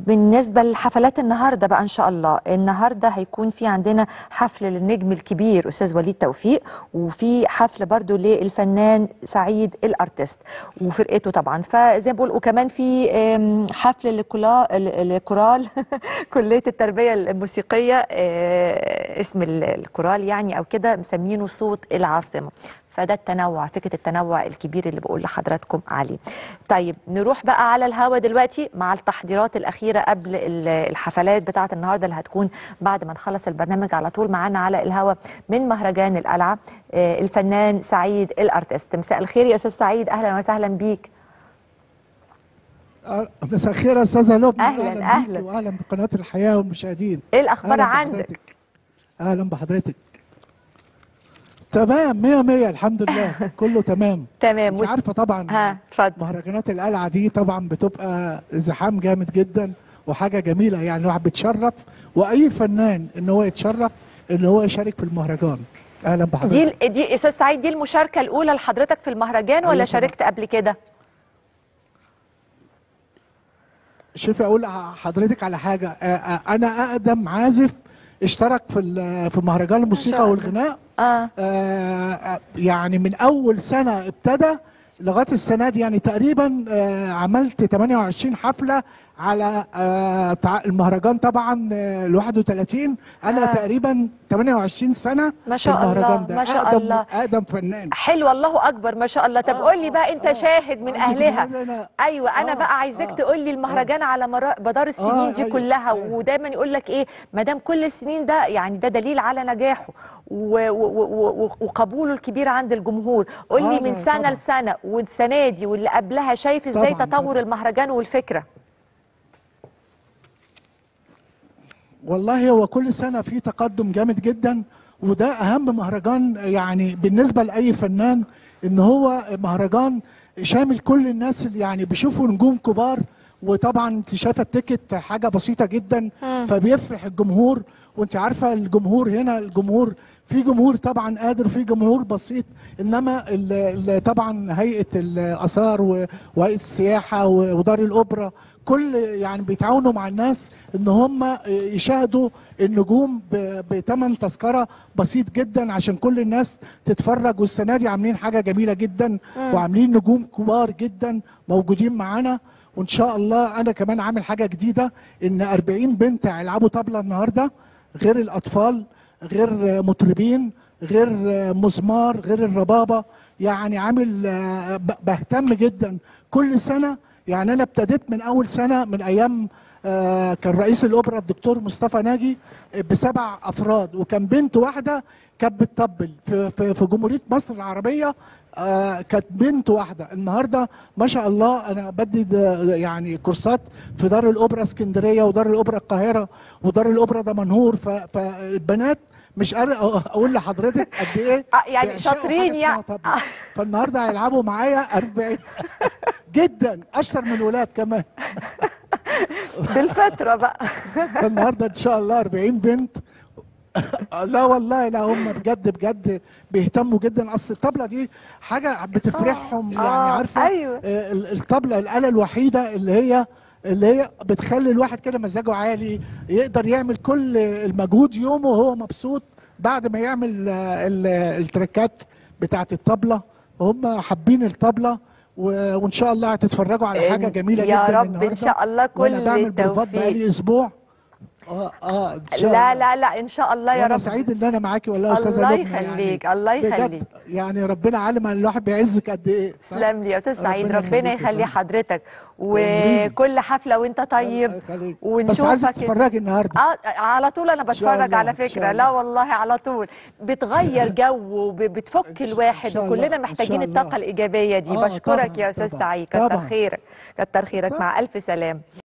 بالنسبة لحفلات النهاردة بقى إن شاء الله النهاردة هيكون في عندنا حفل للنجم الكبير أستاذ وليد توفيق وفي حفل برضو للفنان سعيد الأرتست وفرقته طبعا فزي ما بقول وكمان في آم، حفل لكلا- ل- لكورال كلية التربية الموسيقية آه، اسم ال- الكورال يعني أو كده مسمينه صوت العاصمة فده التنوع فكره التنوع الكبير اللي بقول لحضراتكم عليه طيب نروح بقى على الهوا دلوقتي مع التحضيرات الاخيره قبل ال- الحفلات بتاعه النهارده اللي هتكون بعد ما نخلص البرنامج على طول معانا على الهوا من مهرجان القلعه آه، الفنان سعيد الارتست مساء الخير يا استاذ سعيد اهلا وسهلا بيك أه، مساء الخير يا استاذه لبنى أهلاً، بيك أهلاً. واهلا بقناه الحياه والمشاهدين ايه الاخبار أهلاً عندك بحضرتك. اهلا بحضرتك تمام مية مية الحمد لله كله تمام تمام انت وس- عارفه طبعا ها اتفضل مهرجانات القلعه دي طبعا بتبقى زحام جامد جدا وحاجه جميله يعني الواحد بيتشرف واي فنان ان هو يتشرف ان هو يشارك في المهرجان اهلا دي بحضرتك ال- دي استاذ سعيد دي المشاركه الاولى لحضرتك في المهرجان ولا أيوة طبعاً. شاركت قبل كده شوفي اقول حضرتك على حاجه آه، آه، انا اقدم عازف اشترك في ال- في مهرجان شاء الموسيقى الله. والغناء اه آه، يعني من اول سنه ابتدى لغايه السنه دي يعني تقريبا آه، عملت 28 حفله على آه، تع- المهرجان طبعا آه، ال 31 انا آه. تقريبا 28 سنه ما في شاء المهرجان الله ده ما شاء اقدم الله اقدم فنان حلو الله اكبر ما شاء الله طب آه، قول لي بقى انت آه، شاهد من أنت اهلها بتقولي أنا- ايوه انا آه، بقى عايزاك آه، تقول لي المهرجان على مرا- مدار السنين آه، دي أيوة، كلها أيوة. ودايما يقول لك ايه ما دام كل السنين ده يعني ده دليل على نجاحه و- و- و- و- وقبوله الكبير عند الجمهور قول لي آه، من لا، سنه طبعاً. لسنه والسنه دي واللي قبلها شايف ازاي طبعاً، تطور طبعاً. المهرجان والفكره والله هو كل سنة في تقدم جامد جدا وده أهم مهرجان يعني بالنسبة لأي فنان إن هو مهرجان شامل كل الناس اللي يعني بيشوفوا نجوم كبار وطبعا انت شايفه التيكت حاجه بسيطه جدا مم. فبيفرح الجمهور وانت عارفه الجمهور هنا الجمهور في جمهور طبعا قادر في جمهور بسيط انما ال- ال- طبعا هيئه الاثار و- وهيئه السياحه و- ودار الاوبرا كل يعني بيتعاونوا مع الناس ان هم يشاهدوا النجوم بثمن تذكره بسيط جدا عشان كل الناس تتفرج والسنه دي عاملين حاجه جميله جدا مم. وعاملين نجوم كبار جدا موجودين معانا وان شاء الله انا كمان عامل حاجه جديده ان 40 بنت هيلعبوا طبله النهارده غير الاطفال غير مطربين غير مزمار غير الربابه يعني عامل آه، ب- بهتم جدا كل سنه يعني انا ابتديت من اول سنه من ايام آه، كان رئيس الاوبرا الدكتور مصطفى ناجي بسبع افراد وكان بنت واحده كانت بتطبل في في في جمهوريه مصر العربيه آه، كانت بنت واحده النهارده ما شاء الله انا بدي د- يعني كورسات في دار الاوبرا اسكندريه ودار الاوبرا القاهره ودار الاوبرا دمنهور ف- فالبنات مش قادر أ- اقول لحضرتك قد ايه آه يعني بيعشقوا حاجة شاطرين اسمها يعني طبلة. فالنهارده هيلعبوا معايا 40 جدا اشطر من الولاد كمان بالفتره بقى فالنهارده ان شاء الله 40 بنت لا والله لا هم بجد بجد بيهتموا جدا اصل الطبله دي حاجه بتفرحهم يعني آه، عارفه أيوة. آه، ال- الطبله الاله الوحيده اللي هي اللي هي بتخلي الواحد كده مزاجه عالي يقدر يعمل كل المجهود يومه وهو مبسوط بعد ما يعمل آه، ال- التركات بتاعت الطبله هم حابين الطبله و- وان شاء الله هتتفرجوا على حاجه جميله يا جدا رب النهارده ان شاء الله وانا كل بعمل بروفات التوفيق بقالي اسبوع اه اه إن شاء لا الله. لا لا ان شاء الله يا وانا رب سعيد ان انا معاكي والله يا استاذه الله لبنى يخليك يعني الله بجد يخليك يعني ربنا عالم ان الواحد بيعزك قد ايه صح؟ تسلم لي يا استاذ سعيد ربنا ربنا يخليك يا يخلي فندم. حضرتك تأمريني. وكل حفله وانت الله طيب يخليك. بس ونشوفك عايزك كده. تتفرجي النهارده اه على طول انا إن شاء بتفرج الله، على إن شاء فكره لا الله. والله على طول بتغير جو وبتفك إن شاء- الواحد إن شاء وكلنا الله، إن محتاجين شاء الله. الطاقه الايجابيه دي آه، بشكرك طبعاً، يا استاذ طبعاً، سعيد كتر طبعاً. خيرك كتر خيرك طبعاً. مع الف سلام